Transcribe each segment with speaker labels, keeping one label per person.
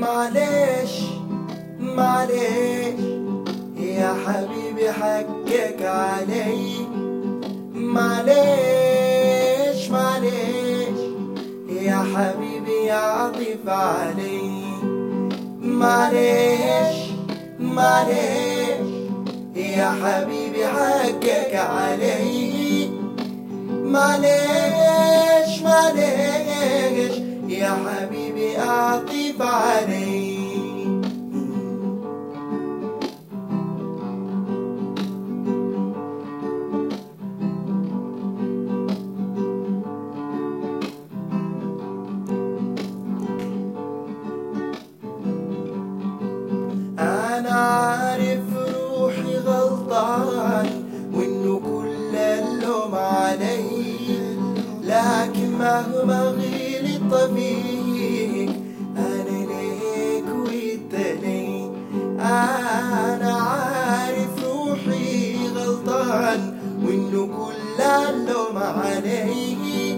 Speaker 1: معلش معلش يا حبيبي حقك علي معلش معلش يا حبيبي عطف علي معلش معلش يا حبيبي حقك علي معلش معلش يا حبيبي أعطف علي أنا عارف روحي غلطان وإنه كل اللوم علي لكن مهما غلط فيك أنا ليك وإنت لي أنا عارف روحي غلطان وإنه كل اللوم علي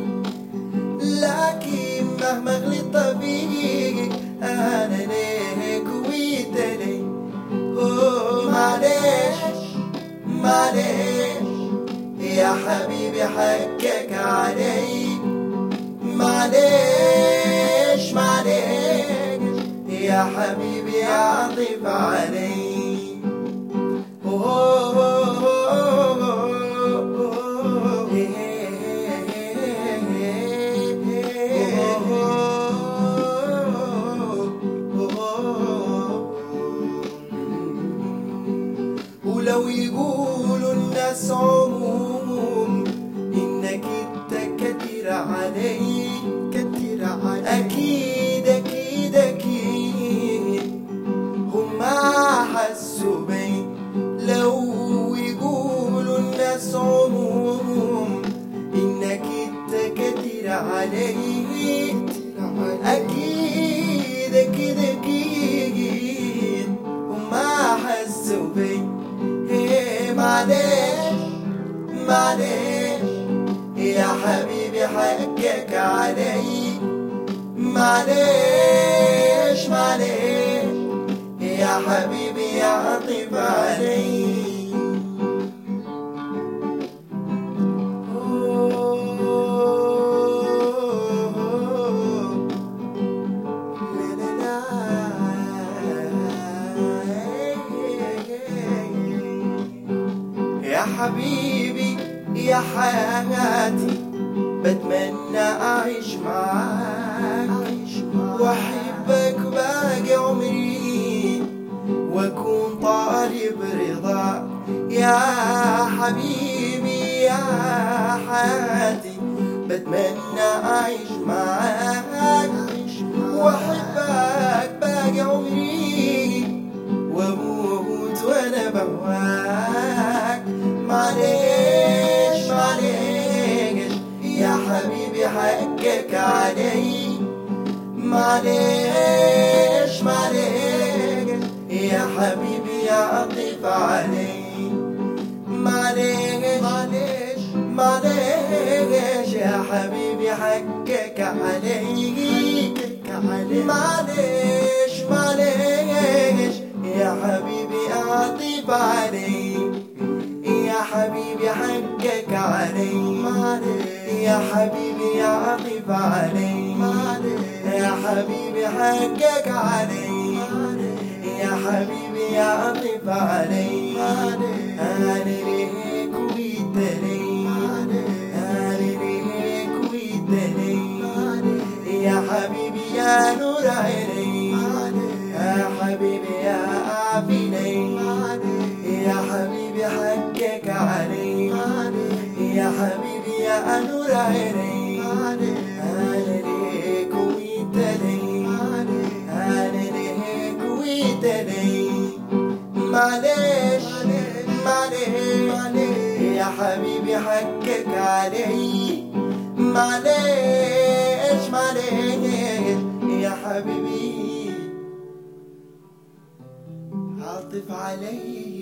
Speaker 1: لكن مهما غلط فيك أنا ليك وإنت لي أوه معلش معلش يا حبيبي حقك علي معلش معلش يا حبيبي عطف علي ولو يقولوا الناس عموم انك انت كتير علي كتير علي اكيد اكيد اكيد هما حسوا بي لو يقولوا الناس عموم انك انت كتير علي اكيد اكيد اكيد هما حسوا بي إيه معلش معلش يا حبيبي حقك علي معلش معلش يا حبيبي عطف علي يا حبيبي يا حياتي بتمنى أعيش معاك وأحبك باقي عمري وأكون طالب رضاك يا حبيبي يا حياتي بتمنى أعيش معاك وأحبك باقي عمري وأموت وأنا بهواك معلش معلش يا حبيبي حقك علي معلش معلش يا حبيبي عطف علي معلش معلش معلش يا حبيبي حقك علي معلش معلش يا حبيبي عطف علي يا حبيبي حقك علي يا حبيبي عطف علي يا حبيبي حقك علي يا حبيبي عطف علي أنا ليك وإنت لي أنا ليك وإنت لي يا حبيبي يا نور عيني يا حبيبي يا عافيني يا حبيبي حقك علي يا حبيبي يا نور عيني أنا ليك وإنت لي أنا ليك وإنت لي معلش معلش يا حبيبي حقك علي معلش معلش يا حبيبي عاطف علي